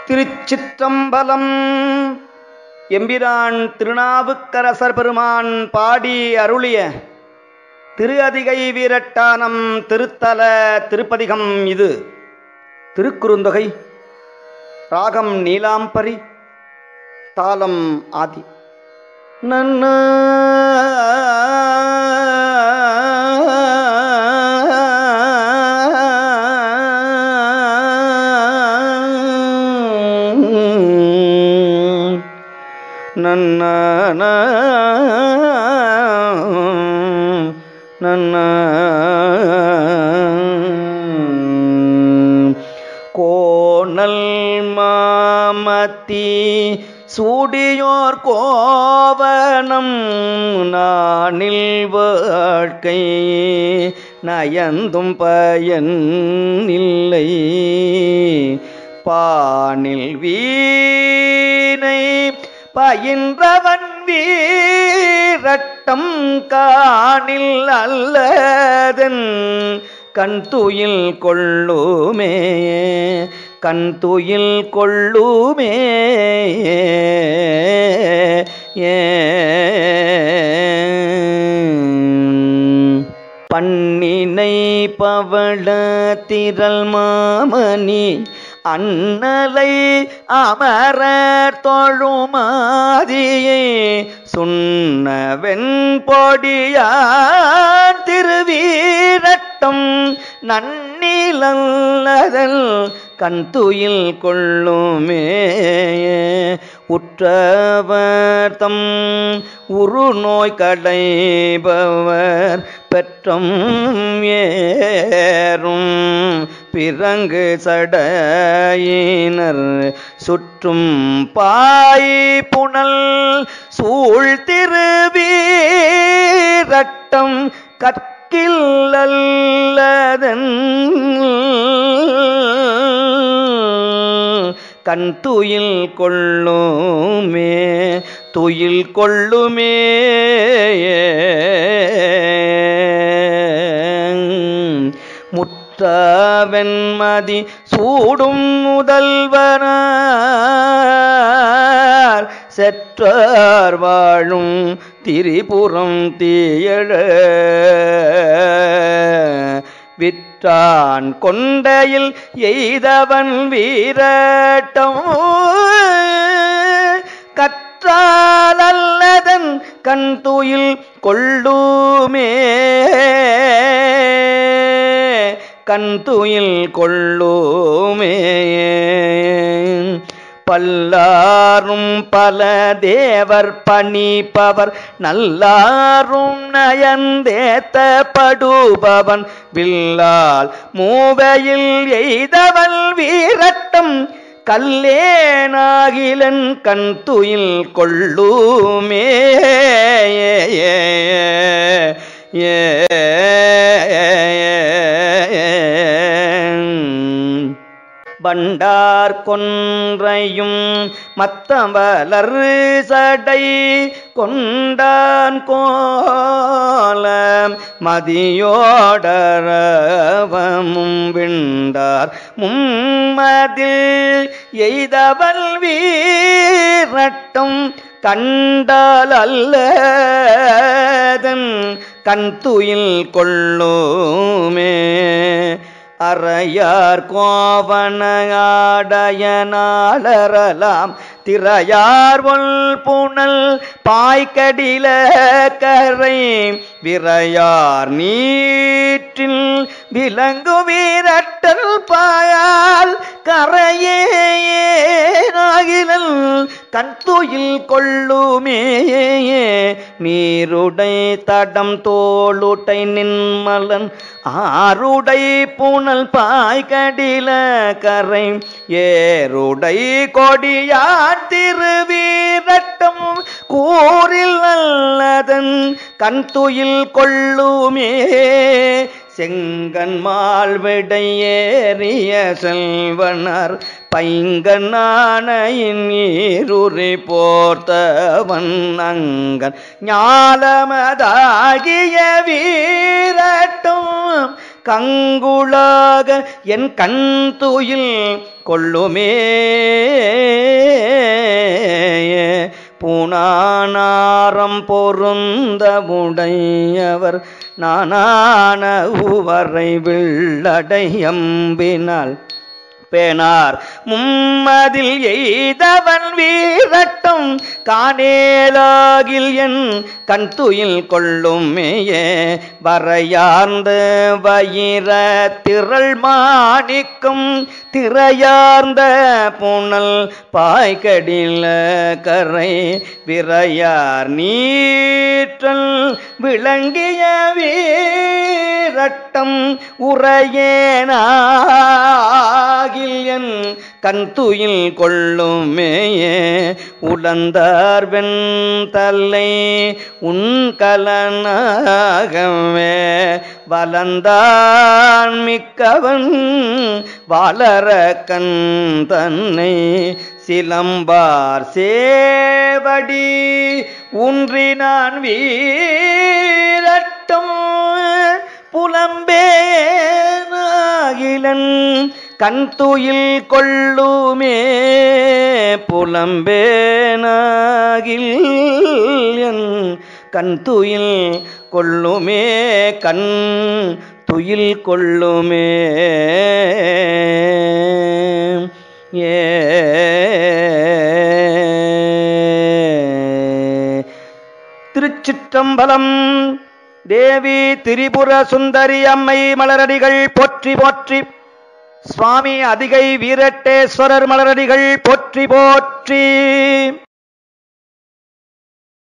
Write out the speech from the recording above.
திருச்சிற்றம்பலம் எம்பிரான் திருநாவுக்கரசர் பெருமான் பாடி அருளிய திரு அதிகை வீரட்டானம் திருத்தல திருப்பதிகம் இது திருக்குறுந்தொகை ராகம் நீலாம்பரி தாளம் ஆதி நன்ன நன்ன நன்ன கோணல் மாமத்தி சூடியோர் கோவனம் நானில் வாழ்க்கை நயந்தும் பயன் இல்லை பானில் வீணை பயின்றவன் வீரட்டம் காணில் அல்லதன் கண் துயில் கொள்ளுமே கண் துயில் கொள்ளுமே ஏ பண்ணினை பவள திரள் மாமணி அண்ணலை அமரர் தொழுமாதியை சுண்ணவெண் பொடியான் திருவீரட்டம் நன்னிலல்லதல் கண் துயில் கொள்ளுமே உற்றவர் தம் உரு நோய் கடைபவர் பெற்றம் ஏறும் பிறங்கு சடையினர் சுற்றும் பாய் புனல் சூழ் திருவீரட்டம் கற்கில்லதன் கண் துயில் கொள்ளுமே துயில் கொள்ளுமே முற்றவெண்மதி சூடும் முதல்வனார் செற்றார் வாழும் திரிபுரம் தீயழ விற்றான் கொண்டையில் எய்தவன் வீரட்டம் கற்றால் அல்லதன் கண் துயில் கொள்ளுமே கண் துயில் கொள்ளுமே பல்லாரும் பல தேவர் பணிப்பவர் நல்லாரும் நயந்தேத்தப்படுபவன் வில்லால் மூவையில் எய்தவள் வீரட்டம் கல்லேனாகிலன் கண் துயில் கொள்ளுமே ஏ பண்டார் கொன்றையும் மத்தவலர் சடை கொண்டான் கோலம் மதியோடரவமும் விண்டார் மும்மதில் எய்தவல் வீரட்டம் கண்டால் அல்லதன் கண் துயில் கொள்ளுமே அறையார் கோவனாடயனாளரலாம் திரையார் ஒல் புனல் பாய்கடில கரை விரையார் நீற்றில் விலங்கு வீரட்டல் பாயால் கரையே நாகிலல் கண்துயில் கொள்ளுமே நீருடை தடம் தோளுடை நின்மலன் ஆருடை புனல் பாய்கடில கரை ஏருடை கொடியார் திருவீரட்டம் கூறில் நல்லதன் கண் துயில் கொள்ளுமே செங்கன்மால் விடையேறிய செல்வனர் பைங்கனானையின் ஈருரி போர்த்தவன் அங்கன் ஞாலமதாகிய வீரட்டும் கங்குளாக என் கண் துயில் கொள்ளுமே பூனானாரம் பொருந்த உடையவர் நானான உவரை வில்லடையம்பினால் பேனார் மும்மதில் எய்தவன் வீரட்டும் காணேலாகில் என் கண் துயில் கொள்ளுமேயே வரையார்ந்த வயிற திரள் மாணிக்கும் திரையார்ந்த புனல் பாய்கடில கரை விரையார் நீற்றல் விளங்கிய வீரட்டம் உரையேனாகில் என் கண் துயில் கொள்ளுமேயே உடந்தார் வெண் தலை உன் கலனாகவே வளர்ந்தான் மிக்கவன் வளர கண் தன்னை சிலம்பார் சேவடி ஊன்றினான் வீரட்டும் புலம்பேனாகிலன் கண் துயில் கொள்ளுமே புலம்பேனாகில் என் கண் துயில் கொள்ளுமே கண் துயில் கொள்ளுமே ஏ திருச்சிற்றம்பலம் தேவி திரிபுர சுந்தரி அம்மை மலரடிகள் போற்றி போற்றி சுவாமி அதிகை வீரட்டேஸ்வரர் மலரடிகள் போற்றி போற்றி